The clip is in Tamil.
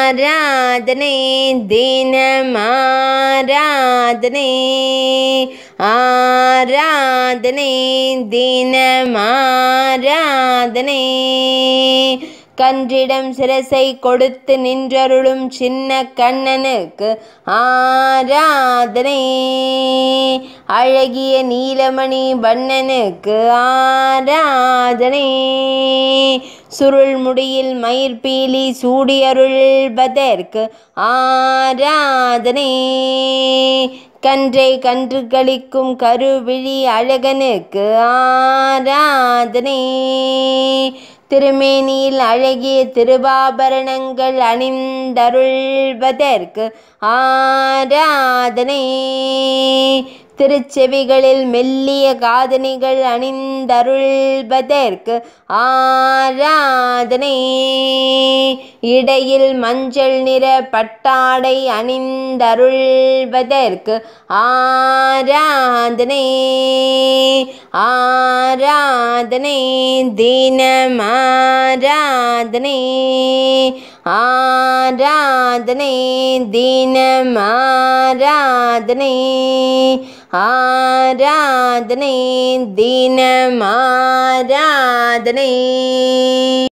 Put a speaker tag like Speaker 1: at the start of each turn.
Speaker 1: ஆராதனை தினமாராதனை ஆராதனை தினமாராதனை கன்றிடம் சிரசை கொடுத்து நின்றருளும் சின்ன கண்ணனுக்கு ஆராதனை அழகிய நீலமணி வண்ணனுக்கு ஆராதனை சுருள் முடியில் மயிர்பீலி சூடியருள்வதற்கு ஆராதனை கன்றை கன்று கழிக்கும் கருவிழி அழகனுக்கு ஆராதனை திருமேனியில் அழகிய திருவாபரணங்கள் அணிந்தருள்வதற்கு ஆராதனை திருச்செவிகளில் மெல்லிய காதணிகள் அணிந்தருள்வதற்கு ஆராதனை இடையில் மஞ்சள் நிற பட்டாடை அணிந்தருள்வதற்கு ஆராதனை ஆராதனை தினம் ஆராதனை ஆராதனை தினம் ஆராதனை ஆராதனை தினம் ஆராதனை